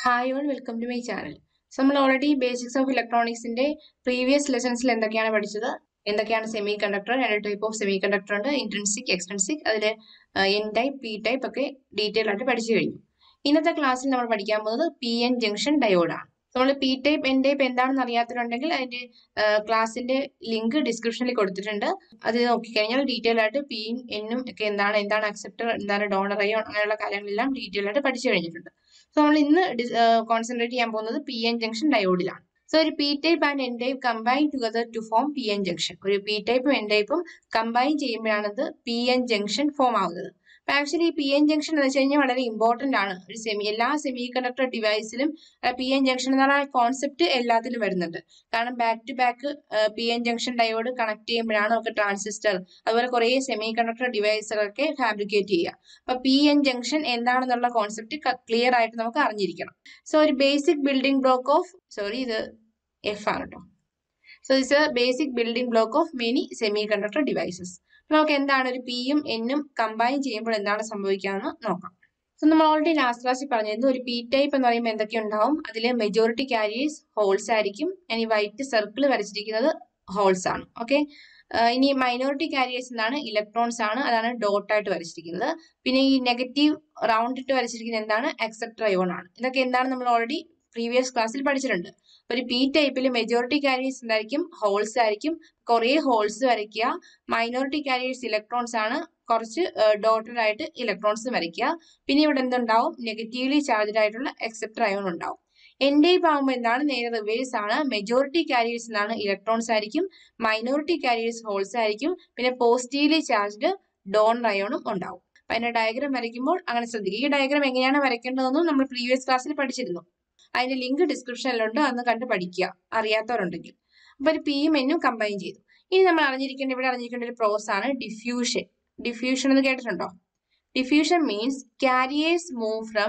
hi all welcome to my channel so നമ്മൾ already basics of ഇലക്ട്രോണിക്സിന്റെ previous ലെസൺസിൽ എന്തൊക്കെയാണ് പഠിച്ചത് എന്തൊക്കെയാണ് സെമി കണ്ടക്ടർ രണ്ട് ടൈപ്പ് ഓഫ് സെമി കണ്ടക്ടർ ഉണ്ട് ഇൻട്രൻസിക് എക്സ്ട്രൻസിക് അതിൽ എൻ ടൈപ്പ് പി ടൈപ്പ് ഒക്കെ ഡീറ്റെയിൽ ആയിട്ട് പഠിച്ചു കഴിഞ്ഞു ഇന്നത്തെ ക്ലാസ്സിൽ നമ്മൾ പഠിക്കാൻ പോകുന്നത് പി എൻ ജംഗ്ഷൻ ഡയോഡാണ് നമ്മൾ പി ടൈപ്പ് എൻ ടൈപ്പ് എന്താണെന്ന് അറിയാത്തവരുണ്ടെങ്കിൽ അതിന്റെ ക്ലാസ്സിന്റെ ലിങ്ക് ഡിസ്ക്രിപ്ഷനിൽ കൊടുത്തിട്ടുണ്ട് അത് നോക്കിക്കഴിഞ്ഞാൽ ഡീറ്റെയിൽ ആയിട്ട് പിയും എന്നും ഒക്കെ എന്താണ് എന്താണ് അക്സെപ്റ്റർ എന്താണ് ഡോണർ അയോ അങ്ങനെയുള്ള കാര്യങ്ങളെല്ലാം ഡീറ്റെയിൽ ആയിട്ട് പഠിച്ചു കഴിഞ്ഞിട്ടുണ്ട് സോ നമ്മൾ ഇന്ന് കോൺസെൻട്രേറ്റ് ചെയ്യാൻ പോകുന്നത് പി എൻ ജംഗ്ഷൻ ഡയോഡിലാണ് സോ ഒരു P type and N type combine together to form P N junction ഒരു പി ടൈപ്പും എൻ ടൈപ്പും കമ്പൈൻ ചെയ്യുമ്പോഴാണ് ഇത് പി എൻ ജംഗ്ഷൻ ഫോം ആവുന്നത് അപ്പൊ ആക്ച്വലി പി എൻ ജംഗ്ഷൻ എന്ന് വെച്ച് കഴിഞ്ഞാൽ വളരെ ഇമ്പോർട്ടന്റ് ആണ് ഒരു സെമി എല്ലാ സെമി കണ്ടക്ടർ ഡിവൈസിലും പി എൻ ജംഗ്ഷൻ എന്ന് പറഞ്ഞ കോൺസെപ്റ്റ് എല്ലാത്തിലും വരുന്നുണ്ട് കാരണം back to back P N junction diode connect ചെയ്യുമ്പോഴാണ് നമുക്ക് ട്രാൻസിസ്റ്റർ അതുപോലെ കുറേ സെമി കണ്ടക്ടർ ഡിവൈസുകളൊക്കെ ഫാബ്രിക്കേറ്റ് ചെയ്യുക അപ്പൊ പി എൻ ജംഗ്ഷൻ എന്താണെന്നുള്ള കോൺസെപ്റ്റ് ക്ലിയർ ആയിട്ട് നമുക്ക് അറിഞ്ഞിരിക്കണം സോ ഒരു basic building block of sorry ഇത് എഫ് ആണ് കേട്ടോ so it's a basic building block of many semiconductor devices നമുക്ക് എന്താണ് ഒരു പിയും എന്നും കമ്പൈൻ ചെയ്യുമ്പോൾ എന്താണ് സംഭവിക്കാമെന്ന് നോക്കാം സോ നമ്മൾ ഓൾറെഡി ലാസ്റ്റ് ക്ലാസ്സിൽ പറഞ്ഞിരുന്നു ഒരു പി ടൈപ്പ് എന്ന് പറയുമ്പോൾ എന്തൊക്കെ ഉണ്ടാവും അതിൽ മെജോറിറ്റി ക്യാരിയേഴ്സ് ഹോൾസ് ആയിരിക്കും ഇനി വൈറ്റ് സർക്കിൾ വരച്ചിരിക്കുന്നത് ഹോൾസ് ആണ് ഓക്കെ ഇനി മൈനോറിറ്റി കാരിയേഴ്സ് എന്നാണ് ഇലക്ട്രോൺസ് ആണ് അതാണ് ഡോട്ട് ആയിട്ട് വരച്ചിരിക്കുന്നത് പിന്നെ ഈ നെഗറ്റീവ് റൗണ്ട് ഇട്ട് വരച്ചിരിക്കുന്നത് എന്താണ് അക്സെപ്റ്റർ അയോൺ ആണ് ഇതൊക്കെ എന്താണ് നമ്മൾ ഓൾറെഡി പ്രീവിയസ് ക്ലാസ്സിൽ പഠിച്ചിട്ടുണ്ട് ഒരു പി ടൈപ്പിൽ മെജോറിറ്റി കാരിയേഴ്സ് എന്തായിരിക്കും ഹോൾസ് ആയിരിക്കും കുറേ ഹോൾസ് വരയ്ക്കുക മൈനോറിറ്റി കാരിയേഴ്സ് ഇലക്ട്രോൺസ് ആണ് കുറച്ച് ഡോട്ടഡ് ആയിട്ട് ഇലക്ട്രോൺസ് വരയ്ക്കുക പിന്നെ ഇവിടെ എന്തുണ്ടാവും നെഗറ്റീവ്ലി ചാർജഡ് ആയിട്ടുള്ള എക്സെപ്റ്റർ അയോൺ ഉണ്ടാവും എൻ ടൈപ്പ് ആകുമ്പോൾ എന്താണ് നേരെ റിവേഴ്സ് ആണ് മെജോറിറ്റി കാരിയേഴ്സ് എന്നാണ് ഇലക്ട്രോൺസ് ആയിരിക്കും മൈനോറിറ്റി കാരിയേഴ്സ് ഹോൾസ് ആയിരിക്കും പിന്നെ പോസിറ്റീവ്ലി ചാർജ്ഡ് ഡോൺ അയോണും ഉണ്ടാവും അപ്പൊ അതിന്റെ ഡയഗ്രാം വരയ്ക്കുമ്പോൾ അങ്ങനെ ശ്രദ്ധിക്കുക ഈ ഡയഗ്രാം എങ്ങനെയാണ് വരയ്ക്കേണ്ടതെന്നും നമ്മൾ പ്രീവിയസ് ക്ലാസ്സിൽ പഠിച്ചിരുന്നു അതിന്റെ ലിങ്ക് ഡിസ്ക്രിപ്ഷനിലുണ്ട് അന്ന് കണ്ട് പഠിക്കുക അറിയാത്തവരുണ്ടെങ്കിൽ അപ്പൊ ഒരു പിയും എന്നും കമ്പൈൻ ചെയ്തു ഇനി നമ്മൾ അറിഞ്ഞിരിക്കേണ്ട ഇവിടെ അറിഞ്ഞിരിക്കേണ്ട ഒരു പ്രോസ് ആണ് ഡിഫ്യൂഷൻ ഡിഫ്യൂഷൻ എന്ന് കേട്ടിട്ടുണ്ടോ diffusion means carriers move from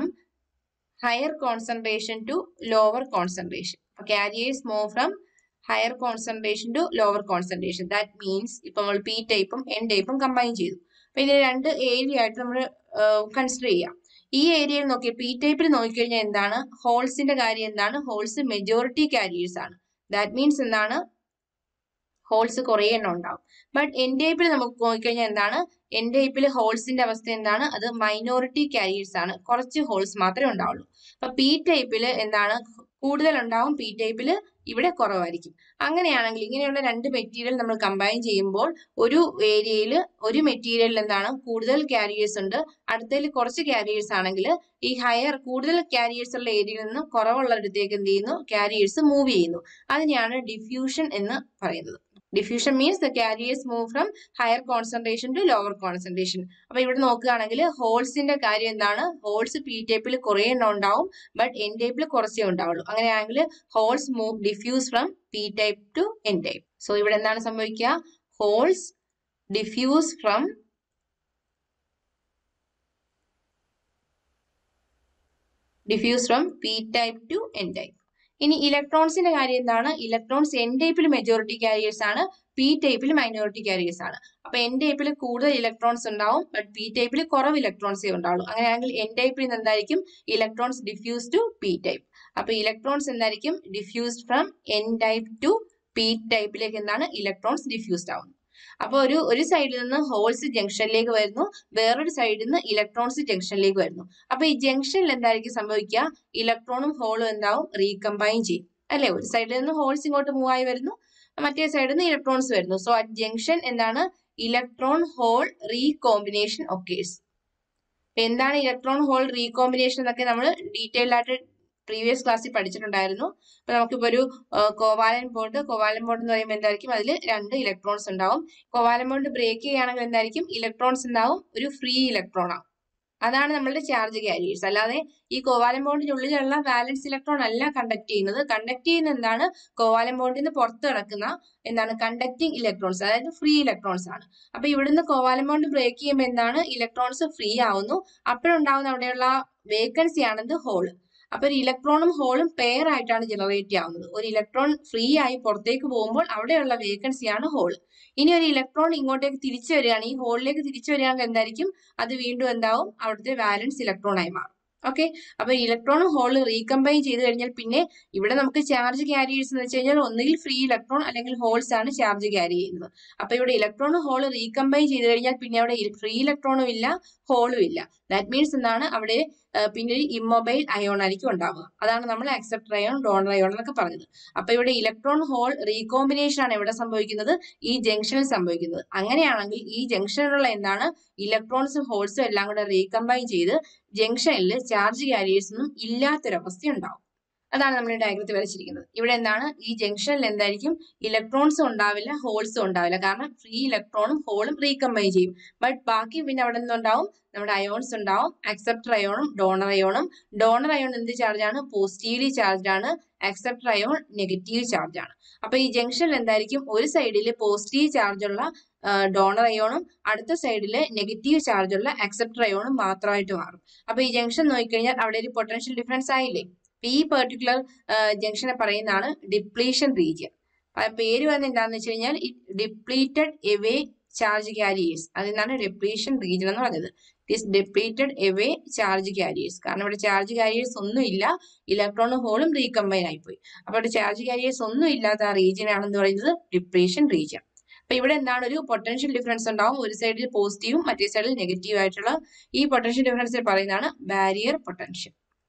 higher concentration to lower concentration carriers move from higher concentration to lower concentration that means ഇപ്പൊ നമ്മൾ പി ടൈപ്പും എൻ ടൈപ്പും കമ്പൈൻ ചെയ്തു അപ്പൊ ഇതിന് രണ്ട് ഏരിയ ആയിട്ട് നമ്മൾ കൺസിഡർ ചെയ്യാം ഈ ഏരിയയിൽ നോക്കി പി ടൈപ്പിൽ നോക്കിക്കഴിഞ്ഞാൽ എന്താണ് ഹോൾസിന്റെ കാര്യം എന്താണ് ഹോൾസ് മെജോറിറ്റി കാരിയേഴ്സ് ആണ് ദാറ്റ് മീൻസ് എന്താണ് ഹോൾസ് കുറേ എണ്ണം ഉണ്ടാവും ബട്ട് എൻ ടൈപ്പിൽ നമുക്ക് നോക്കിക്കഴിഞ്ഞാൽ എന്താണ് എൻ ടൈപ്പിൽ ഹോൾസിന്റെ അവസ്ഥ എന്താണ് അത് മൈനോറിറ്റി കാരിയേഴ്സ് ആണ് കുറച്ച് ഹോൾസ് മാത്രമേ ഉണ്ടാവുള്ളൂ അപ്പൊ പി ടൈപ്പിൽ എന്താണ് കൂടുതൽ ഉണ്ടാവും പി ടൈപ്പിൽ ഇവിടെ കുറവായിരിക്കും അങ്ങനെയാണെങ്കിൽ ഇങ്ങനെയുള്ള രണ്ട് മെറ്റീരിയൽ നമ്മൾ കമ്പൈൻ ചെയ്യുമ്പോൾ ഒരു ഏരിയയിൽ ഒരു മെറ്റീരിയലിൽ എന്താണ് കൂടുതൽ കാരിയേഴ്സ് ഉണ്ട് അടുത്തതിൽ കുറച്ച് കാരിയേഴ്സ് ആണെങ്കിൽ ഈ ഹയർ കൂടുതൽ കാരിയേഴ്സ് ഉള്ള ഏരിയയിൽ നിന്ന് കുറവുള്ളിടത്തേക്ക് എന്ത് ചെയ്യുന്നു കാരിയേഴ്സ് മൂവ് ചെയ്യുന്നു അതിനെയാണ് ഡിഫ്യൂഷൻ എന്ന് പറയുന്നത് diffusion means the carriers move from higher concentration to lower concentration അപ്പൊ ഇവിടെ നോക്കുകയാണെങ്കിൽ ഹോൾസിന്റെ കാര്യം എന്താണ് ഹോൾസ് പി ടൈപ്പിൽ കുറേ എണ്ണം ഉണ്ടാവും ബട്ട് എൻ ടൈപ്പിൽ കുറച്ചേ ഉണ്ടാവുള്ളൂ അങ്ങനെയാണെങ്കിൽ holes move diffuse from P type to N type so ഇവിടെ എന്താണ് സംഭവിക്കുക holes diffuse from diffuse from P type to N type ഇനി ഇലക്ട്രോൺസിന്റെ കാര്യം എന്താണ് ഇലക്ട്രോൺസ് എൻ ടൈപ്പിൽ മെജോറിറ്റി കാരിയേഴ്സ് ആണ് പി ടൈപ്പിൽ മൈനോറിറ്റി കാരിയേഴ്സ് ആണ് അപ്പൊ എൻ ടൈപ്പിൽ കൂടുതൽ ഇലക്ട്രോൺസ് ഉണ്ടാവും ബട്ട് പി ടൈപ്പിൽ കുറവ് ഇലക്ട്രോൺസേ ഉണ്ടാവുള്ളൂ അങ്ങനെയാണെങ്കിൽ എൻ ടൈപ്പിൽ നിന്ന് എന്തായിരിക്കും electrons diffuse to P type അപ്പൊ ഇലക്ട്രോൺസ് എന്തായിരിക്കും diffused from N type to P ടൈപ്പിലേക്ക് എന്താണ് ഇലക്ട്രോൺസ് ഡിഫ്യൂസ്ഡ് ആവുന്നത് അപ്പൊ ഒരു ഒരു സൈഡിൽ നിന്ന് ഹോൾസ് ജംഗ്ഷനിലേക്ക് വരുന്നു വേറൊരു സൈഡിൽ നിന്ന് ഇലക്ട്രോൺസ് ജംഗ്ഷനിലേക്ക് വരുന്നു അപ്പൊ ഈ ജംഗ്ഷനിൽ എന്തായിരിക്കും സംഭവിക്കുക ഇലക്ട്രോണും ഹോളും എന്താവും റീകമ്പൈൻ ചെയ്യും അല്ലെ ഒരു സൈഡിൽ നിന്ന് ഹോൾസ് ഇങ്ങോട്ട് മൂവ് ആയി വരുന്നു മറ്റേ സൈഡിൽ നിന്ന് ഇലക്ട്രോൺസ് വരുന്നു സോ അറ്റ് ജംഗ്ഷൻ എന്താണ് ഇലക്ട്രോൺ ഹോൾ റീകോമ്പിനേഷൻ ഒക്കേഴ്സ് എന്താണ് ഇലക്ട്രോൺ ഹോൾ റീകോമ്പിനേഷൻ എന്നൊക്കെ നമ്മൾ ഡീറ്റെയിൽ ആയിട്ട് പ്രീവിയസ് ക്ലാസ്സിൽ പഠിച്ചിട്ടുണ്ടായിരുന്നു അപ്പൊ നമുക്കിപ്പോ ഒരു കോവാലൻ ബോണ്ട് കോവാലൻ ബോണ്ട് എന്ന് പറയുമ്പോൾ എന്തായിരിക്കും അതിൽ രണ്ട് ഇലക്ട്രോൺസ് ഉണ്ടാവും കോവാലൻ ബോണ്ട് ബ്രേക്ക് ചെയ്യുകയാണെങ്കിൽ എന്തായിരിക്കും ഇലക്ട്രോൺസ് ഉണ്ടാവും ഒരു ഫ്രീ ഇലക്ട്രോൺ ആവും അതാണ് നമ്മളുടെ ചാർജ് കാരിയേഴ്സ് അല്ലാതെ ഈ കോവാലൻ ബോണ്ടിനുള്ളിലുള്ള വാലൻസ് ഇലക്ട്രോൺ അല്ല കണ്ടക്ട് ചെയ്യുന്നത് കണ്ടക്ട് ചെയ്യുന്ന എന്താണ് കോവാലൻ ബോണ്ടിൽ നിന്ന് പുറത്ത് കിടക്കുന്ന എന്താണ് കണ്ടക്ടിങ് ഇലക്ട്രോൺസ് അതായത് ഫ്രീ ഇലക്ട്രോൺസ് ആണ് അപ്പൊ ഇവിടുന്ന് കോവാലൻ ബോണ്ട് ബ്രേക്ക് ചെയ്യുമ്പോൾ എന്താണ് ഇലക്ട്രോൺസ് ഫ്രീ ആവുന്നു അപ്പോഴുണ്ടാവുന്ന അവിടെയുള്ള വേക്കൻസി ആണെന്ത് ഹോള് അപ്പൊ ഒരു ഇലക്ട്രോണും ഹോളും പെയർ ആയിട്ടാണ് ജനറേറ്റ് ആവുന്നത് ഒരു ഇലക്ട്രോൺ ഫ്രീ ആയി പുറത്തേക്ക് പോകുമ്പോൾ അവിടെയുള്ള വേക്കൻസിയാണ് ഹോൾ ഇനി ഒരു ഇലക്ട്രോൺ ഇങ്ങോട്ടേക്ക് തിരിച്ചു വരികയാണ് ഈ ഹോളിലേക്ക് തിരിച്ചു വരികയാണെങ്കിൽ എന്തായിരിക്കും അത് വീണ്ടും എന്താവും അവിടുത്തെ വാലൻസ് ഇലക്ട്രോൺ ആയി മാറും ഓക്കെ അപ്പൊ ഇലക്ട്രോണും ഹോളും റീകമ്പൈൻ ചെയ്ത് കഴിഞ്ഞാൽ പിന്നെ ഇവിടെ നമുക്ക് ചാർജ് ക്യാരിയേഴ്സ് എന്ന് വെച്ച് കഴിഞ്ഞാൽ ഒന്നുകിൽ ഫ്രീ ഇലക്ട്രോൺ അല്ലെങ്കിൽ ഹോൾസ് ആണ് ചാർജ് ക്യാരി ചെയ്യുന്നത് അപ്പൊ ഇവിടെ ഇലക്ട്രോണും ഹോളും റീകമ്പൈൻ ചെയ്ത് കഴിഞ്ഞാൽ പിന്നെ അവിടെ ഫ്രീ ഇലക്ട്രോണും ഇല്ല ഹോളും ഇല്ല ദാറ്റ് മീൻസ് എന്താണ് അവിടെ പിന്നെ ഒരു ഇമ്മൊബൈൽ അയോൺ ആയിരിക്കും ഉണ്ടാവുക അതാണ് നമ്മൾ അക്സെപ്റ്റർ അയോൺ ഡോണർ അയോൺ എന്നൊക്കെ പറഞ്ഞത് അപ്പൊ ഇവിടെ ഇലക്ട്രോൺ ഹോൾ റീകോമ്പിനേഷൻ ആണ് ഇവിടെ സംഭവിക്കുന്നത് ഈ ജംഗ്ഷനിൽ സംഭവിക്കുന്നത് അങ്ങനെയാണെങ്കിൽ ഈ ജംഗ്ഷനിലുള്ള എന്താണ് ഇലക്ട്രോൺസും ഹോൾസും എല്ലാം കൂടെ റീകമ്പൈൻ ചെയ്ത് ജംഗ്ഷനിൽ ചാർജ് ക്യാരിയേഴ്സ് ഒന്നും ഇല്ലാത്തൊരവസ്ഥ ഉണ്ടാവും അതാണ് നമ്മൾ ഈ ഡയഗ്രത്തിൽ വരച്ചിരിക്കുന്നത് ഇവിടെ എന്താണ് ഈ ജംഗ്ഷനിൽ എന്തായിരിക്കും ഇലക്ട്രോൺസും ഉണ്ടാവില്ല ഹോൾസും ഉണ്ടാവില്ല കാരണം ഫ്രീ ഇലക്ട്രോണും ഹോളും റീകമ്പൈൻ ചെയ്യും ബട്ട് ബാക്കി പിന്നെ അവിടെ നിന്നുണ്ടാവും നമ്മുടെ അയോൺസ് ഉണ്ടാവും അക്സെപ്റ്റർ അയോണും ഡോണർ അയോണും ഡോണർ അയോൺ എന്ത് ചാർജ് ആണ് പോസിറ്റീവ്ലി ചാർജ് ആണ് അക്സെപ്റ്റർ അയോൺ നെഗറ്റീവ് ചാർജ് ആണ് അപ്പൊ ഈ ജംഗ്ഷനിൽ എന്തായിരിക്കും ഒരു സൈഡിൽ പോസിറ്റീവ് ചാർജ് ഉള്ള ഡോണർ അയോണും അടുത്ത സൈഡിൽ നെഗറ്റീവ് ചാർജ് ഉള്ള അക്സെപ്റ്റർ അയോണും മാത്രമായിട്ട് മാറും അപ്പൊ ഈ ജംഗ്ഷൻ നോക്കിക്കഴിഞ്ഞാൽ അവിടെ ഒരു പൊട്ടൻഷ്യൽ ഡിഫറൻസ് ആയില്ലേ ഈ പെർട്ടിക്കുലർ ജംഗ്ഷനെ പറയുന്നതാണ് ഡിപ്ലീഷൻ റീജിയൻ പേര് വന്ന് എന്താണെന്ന് വെച്ച് കഴിഞ്ഞാൽ ഡിപ്ലീറ്റഡ് എവേ ചാർജ് ക്യാരിയേഴ്സ് അതിനാണ് ഡിപ്ലീഷൻ റീജിയൻ എന്ന് പറഞ്ഞത് it is depleted away charge carriers കാരണം ഇവിടെ ചാർജ് ക്യാരിയേഴ്സ് ഒന്നും ഇല്ല ഇലക്ട്രോണും ഹോളും റീകമ്പൈൻ ആയിപ്പോയി അപ്പോൾ ഇവിടെ ചാർജ് ക്യാരിയേഴ്സ് ഒന്നും ഇല്ലാത്ത ആ റീജിയൻ ആണെന്ന് പറയുന്നത് ഡിപ്ലീഷൻ റീജിയൻ അപ്പൊ ഇവിടെ എന്താണ് ഒരു പൊട്ടൻഷ്യൽ ഡിഫറൻസ് ഉണ്ടാവും ഒരു സൈഡിൽ പോസിറ്റീവും മറ്റേ സൈഡിൽ നെഗറ്റീവ് ആയിട്ടുള്ള ഈ പൊട്ടൻഷ്യൽ ഡിഫറൻസിൽ പറയുന്നതാണ് ബാരിയർ പൊട്ടൻഷ്യൽ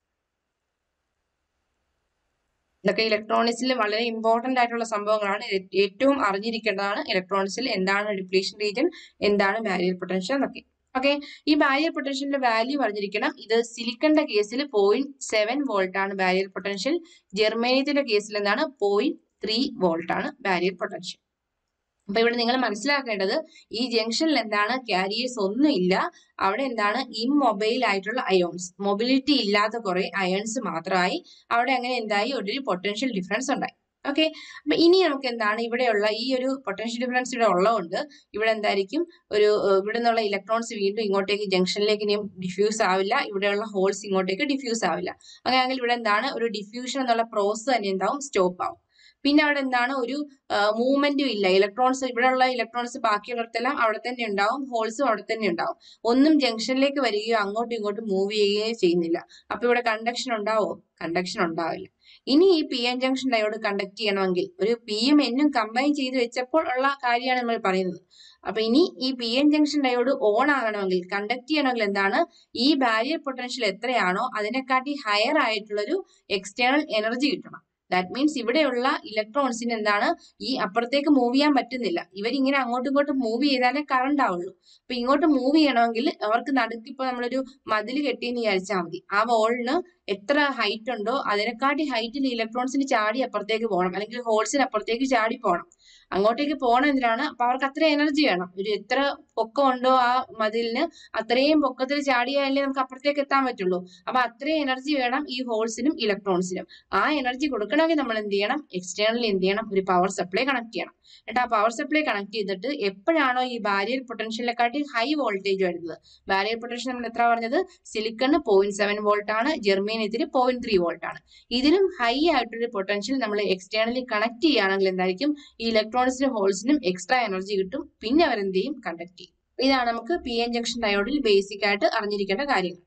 ഇതൊക്കെ ഇലക്ട്രോണിക്സിൽ വളരെ ഇമ്പോർട്ടന്റ് ആയിട്ടുള്ള സംഭവങ്ങളാണ് ഏറ്റവും അറിഞ്ഞിരിക്കേണ്ടതാണ് ഇലക്ട്രോണിക്സിൽ എന്താണ് ഡിപ്ലീഷൻ റീജിയൻ എന്താണ് ബാരിയർ പൊട്ടൻഷ്യൽ എന്നൊക്കെ ഓക്കെ ഈ ബാരിയർ പൊട്ടൻഷ്യലിന്റെ വാല്യൂ അറിഞ്ഞിരിക്കണം ഇത് സിലിക്കണിന്റെ കേസിൽ പോയിന്റ് സെവൻ വോൾട്ട് ആണ് ബാരിയർ പൊട്ടൻഷ്യൽ ജെർമേനിയത്തിന്റെ കേസിൽ എന്താണ് പോയിന്റ് ത്രീ വോൾട്ട് ആണ് ബാരിയർ പൊട്ടൻഷ്യൽ അപ്പൊ ഇവിടെ നിങ്ങൾ മനസ്സിലാക്കേണ്ടത് ഈ ജംഗ്ഷനിൽ എന്താണ് ക്യാരിയേഴ്സ് ഒന്നും ഇല്ല അവിടെ എന്താണ് ഇമ്മൊബൈൽ ആയിട്ടുള്ള അയോൺസ് മൊബിലിറ്റി ഇല്ലാത്ത കുറെ അയോൺസ് മാത്രമായി അവിടെ അങ്ങനെ എന്തായി ഒരു പൊട്ടൻഷ്യൽ ഡിഫറൻസ് ഉണ്ടായി ഓക്കെ അപ്പൊ ഇനി നമുക്ക് എന്താണ് ഇവിടെയുള്ള ഈ ഒരു പൊട്ടൻഷ്യൽ ഡിഫറൻസ് ഇവിടെ ഉള്ളതുകൊണ്ട് ഇവിടെ എന്തായിരിക്കും ഒരു ഇവിടെ നിന്നുള്ള ഇലക്ട്രോൺസ് വീണ്ടും ഇങ്ങോട്ടേക്ക് ജംഗ്ഷനിലേക്ക് ഇനിയും ഡിഫ്യൂസ് ആവില്ല ഇവിടെയുള്ള ഹോൾസ് ഇങ്ങോട്ടേക്ക് ഡിഫ്യൂസ് ആവില്ല അങ്ങനെയാണെങ്കിൽ ഇവിടെ എന്താണ് ഒരു ഡിഫ്യൂഷൻ എന്നുള്ള പ്രോസസ് തന്നെ എന്താവും സ്റ്റോപ്പ് ആവും പിന്നെ അവിടെ എന്താണ് ഒരു മൂവ്മെന്റും ഇല്ല ഇലക്ട്രോൺസ് ഇവിടെയുള്ള ഇലക്ട്രോൺസ് ബാക്കിയുള്ളിടത്തെല്ലാം അവിടെ തന്നെ ഉണ്ടാവും ഹോൾസും അവിടെ തന്നെ ഉണ്ടാവും ഒന്നും ജംഗ്ഷനിലേക്ക് വരികയോ അങ്ങോട്ടും ഇങ്ങോട്ടും മൂവ് ചെയ്യുകയോ ചെയ്യുന്നില്ല അപ്പൊ ഇവിടെ കണ്ടക്ഷൻ ഉണ്ടാവോ കണ്ടക്ഷൻ ഉണ്ടാവില്ല ഇനി ഈ P N junction diode conduct ചെയ്യണമെങ്കിൽ ഒരു പിയും എന്നും കമ്പൈൻ ചെയ്ത് വെച്ചപ്പോൾ ഉള്ള കാര്യമാണ് നമ്മൾ പറയുന്നത് അപ്പൊ ഇനി ഈ P N junction diode on ആകണമെങ്കിൽ കണ്ടക്ട് ചെയ്യണമെങ്കിൽ എന്താണ് ഈ ബാരിയർ പൊട്ടൻഷ്യൽ എത്രയാണോ അതിനെക്കാട്ടി ഹയർ ആയിട്ടുള്ളൊരു എക്സ്റ്റേണൽ എനർജി കിട്ടണം ദാറ്റ് മീൻസ് ഇവിടെയുള്ള ഇലക്ട്രോൺസിന് എന്താണ് ഈ അപ്പുറത്തേക്ക് മൂവ് ചെയ്യാൻ പറ്റുന്നില്ല ഇവരിങ്ങനെ അങ്ങോട്ടും ഇങ്ങോട്ടും മൂവ് ചെയ്താലേ കറണ്ട് ആവുള്ളൂ അപ്പൊ ഇങ്ങോട്ട് മൂവ് ചെയ്യണമെങ്കിൽ അവർക്ക് നടുക്ക് ഇപ്പൊ നമ്മളൊരു മതിൽ കെട്ടിയെന്ന് വിചാരിച്ചാൽ മതി ആ വോളിന് എത്ര ഹൈറ്റ് ഉണ്ടോ അതിനെക്കാട്ടി ഹൈറ്റിൽ ഇലക്ട്രോൺസിന് ചാടി അപ്പുറത്തേക്ക് പോകണം അല്ലെങ്കിൽ ഹോൾസിന് അപ്പുറത്തേക്ക് ചാടി പോകണം അങ്ങോട്ടേക്ക് പോകണം എന്തിനാണ് അപ്പൊ അവർക്ക് അത്ര എനർജി വേണം ഒരു എത്ര പൊക്കം ഉണ്ടോ ആ മതിലിന് അത്രയും പൊക്കത്തിൽ ചാടിയാലേ നമുക്ക് അപ്പുറത്തേക്ക് എത്താൻ പറ്റുള്ളൂ അപ്പൊ അത്രയും എനർജി വേണം ഈ ഹോൾസിനും ഇലക്ട്രോൺസിനും ആ എനർജി കൊടുക്കണമെങ്കിൽ നമ്മൾ എന്ത് ചെയ്യണം എക്സ്റ്റേണലി എന്ത് ചെയ്യണം ഒരു പവർ സപ്ലൈ കണക്ട് ചെയ്യണം എന്നിട്ട് ആ പവർ സപ്ലൈ കണക്ട് ചെയ്തിട്ട് എപ്പോഴാണോ ഈ ബാരിയർ പൊട്ടൻഷ്യലിനെക്കാട്ടി ഹൈ വോൾട്ടേജ് വരുന്നത് ബാരിയർ പൊട്ടൻഷ്യൽ നമ്മൾ എത്ര പറഞ്ഞത് സിലിക്കണ് പോയിന്റ് സെവൻ വോൾട്ട് ആണ് ജെർമേനിയത്തിന് പോയിന്റ് ത്രീ വോൾട്ട് ആണ് ഇതിലും ഹൈ ആയിട്ടൊരു പൊട്ടൻഷ്യൽ നമ്മൾ എക്സ്റ്റേണലി കണക്ട് ചെയ്യുകയാണെങ്കിൽ എന്തായിരിക്കും ഈ ഇലക്ട്രോൺസിനും ഹോൾസിനും എക്സ്ട്രാ എനർജി കിട്ടും പിന്നെ അവരെന്ത് ചെയ്യും കണ്ടക്ട് ചെയ്യും ഇതാണ് നമുക്ക് പി എൻ ജംഗ്ഷൻ ഡയോഡിൽ ബേസിക് ആയിട്ട് അറിഞ്ഞിരിക്കേണ്ട കാര്യങ്ങൾ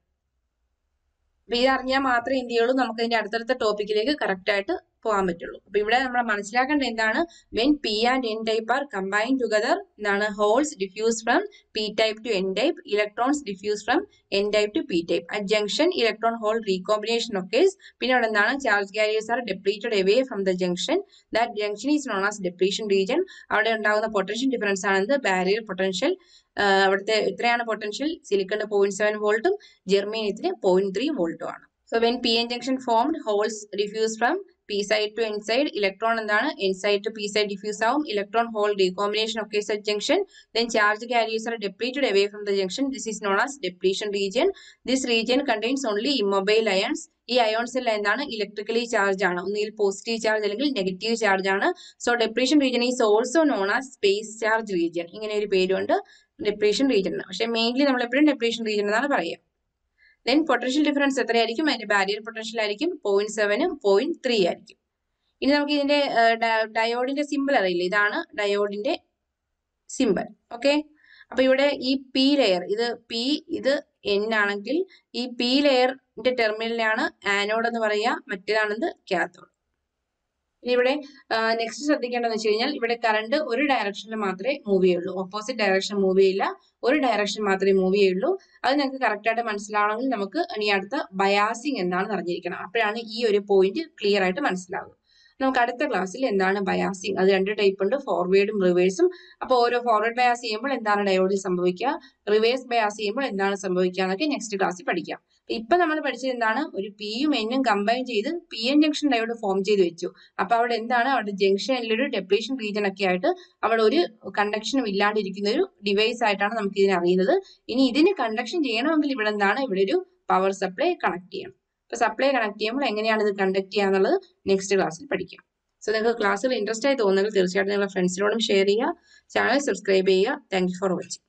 അപ്പൊ ഇത് അറിഞ്ഞാൽ മാത്രമേ എന്ത് ചെയ്യുള്ളൂ നമുക്ക് അതിന്റെ അടുത്തടുത്ത ടോപ്പിക്കിലേക്ക് കറക്റ്റ് ആയിട്ട് പോകാൻ പറ്റുള്ളൂ അപ്പൊ ഇവിടെ നമ്മൾ മനസ്സിലാക്കേണ്ട എന്താണ് when P and N type are combine together എന്താണ് holes diffuse from P type to N type electrons diffuse from N type to P type at junction electron hole recombination ഓഫ് കേസ് പിന്നെ അവിടെ എന്താണ് charge carriers are depleted away from the junction that junction is known as depletion region അവിടെ ഉണ്ടാകുന്ന potential difference ആണെന്ത് barrier potential അവിടുത്തെ എത്രയാണ് പൊട്ടൻഷ്യൽ സിലിക്കണ് പോയിന്റ് സെവൻ വോൾട്ടും ജെർമേനിയത്തിന് പോയിന്റ് ത്രീ വോൾട്ടും ആണ് so when P N junction formed holes diffuse from P side to N side electron എന്താണ് N side to P side diffuse ആവും electron hole recombination ഓഫ് കേസ് at junction then charge carriers are depleted away from the junction this is known as depletion region this region contains only immobile ions ഈ ions എല്ലാം എന്താണ് electrically charge ആണ് ഒന്നുകിൽ positive charge അല്ലെങ്കിൽ negative charge ആണ് so ഡെപ്രീഷൻ region is also known as space charge region ഇങ്ങനെ ഒരു പേരുണ്ട് ഡെപ്രീഷൻ റീജിയൻ പക്ഷെ മെയിൻലി നമ്മൾ എപ്പോഴും ഡെപ്രീഷൻ റീജിയൻ എന്നാണ് പറയുക ദെൻ പൊട്ടൻഷ്യൽ ഡിഫറൻസ് എത്രയായിരിക്കും അതിന്റെ ബാരിയർ പൊട്ടൻഷ്യൽ ആയിരിക്കും പോയിന്റ് സെവനും പോയിന്റ് ത്രീ ആയിരിക്കും ഇനി നമുക്ക് ഇതിന്റെ ഡയോഡിന്റെ സിമ്പിൾ അറിയില്ല ഇതാണ് ഡയോഡിന്റെ സിമ്പിൾ ഓക്കെ അപ്പൊ ഇവിടെ ഈ പി ലെയർ ഇത് പി ഇത് എൻ ആണെങ്കിൽ ഈ പി ലെയറിന്റെ ടെർമിനലിനാണ് ആനോഡ് എന്ന് പറയുക മറ്റേതാണെന്ത് കാത്തോഡ് ഇനി ഇവിടെ നെക്സ്റ്റ് ശ്രദ്ധിക്കേണ്ടതെന്ന് വെച്ച് കഴിഞ്ഞാൽ ഇവിടെ കറണ്ട് ഒരു ഡയറക്ഷനിൽ മാത്രമേ മൂവ് ചെയ്യുള്ളൂ ഓപ്പോസിറ്റ് ഡയറക്ഷൻ മൂവ് ചെയ്യില്ല ഒരു ഡയറക്ഷൻ മാത്രമേ മൂവ് ചെയ്യുള്ളൂ അത് നിങ്ങൾക്ക് കറക്റ്റ് ആയിട്ട് മനസ്സിലാവണമെങ്കിൽ നമുക്ക് ഇനി അടുത്ത ബയാസിങ് എന്താണെന്ന് അറിഞ്ഞിരിക്കണം അപ്പോഴാണ് ഈ ഒരു പോയിന്റ് ക്ലിയർ ആയിട്ട് മനസ്സിലാവുക നമുക്ക് അടുത്ത ക്ലാസ്സിൽ എന്താണ് ബയാസിങ് അത് രണ്ട് ടൈപ്പ് ഉണ്ട് ഫോർവേഡും റിവേഴ്സും അപ്പോൾ ഓരോ ഫോർവേഡ് ബയാസ് ചെയ്യുമ്പോൾ എന്താണ് ഡയോഡിൽ സംഭവിക്കുക റിവേഴ്സ് ബയാസ് ചെയ്യുമ്പോൾ എന്താണ് സംഭവിക്കുക എന്നൊക്കെ നെക്സ്റ്റ് ക്ലാസ്സിൽ പഠിക്കാം ഇപ്പൊ നമ്മൾ പഠിച്ചത് എന്താണ് ഒരു പിയും എന്നും കമ്പൈൻ ചെയ്ത് P N junction diode form ചെയ്ത് വെച്ചു അപ്പൊ അവിടെ എന്താണ് അവിടെ ജംഗ്ഷനിൽ ഒരു ഡെപ്ലീഷൻ റീജൻ ഒക്കെ ആയിട്ട് അവിടെ ഒരു കണ്ടക്ഷനും ഇല്ലാണ്ടിരിക്കുന്ന ഒരു ഡിവൈസ് ആയിട്ടാണ് നമുക്ക് ഇതിനെ അറിയുന്നത് ഇനി ഇതിന് കണ്ടക്ഷൻ ചെയ്യണമെങ്കിൽ ഇവിടെ എന്താണ് ഇവിടെ ഒരു പവർ സപ്ലൈ കണക്ട് ചെയ്യണം അപ്പൊ സപ്ലൈ കണക്ട് ചെയ്യുമ്പോൾ എങ്ങനെയാണ് ഇത് കണ്ടക്ട് ചെയ്യുക എന്നുള്ളത് നെക്സ്റ്റ് ക്ലാസ്സിൽ പഠിക്കാം സോ നിങ്ങൾക്ക് ക്ലാസ്സിൽ ഇൻട്രസ്റ്റ് ആയി തോന്നുന്നെങ്കിൽ തീർച്ചയായിട്ടും നിങ്ങളുടെ ഫ്രണ്ട്സിനോടും ഷെയർ ചെയ്യുക ചാനൽ സബ്സ്ക്രൈബ് ചെയ്യുക താങ്ക് യു ഫോർ വാച്ചിങ്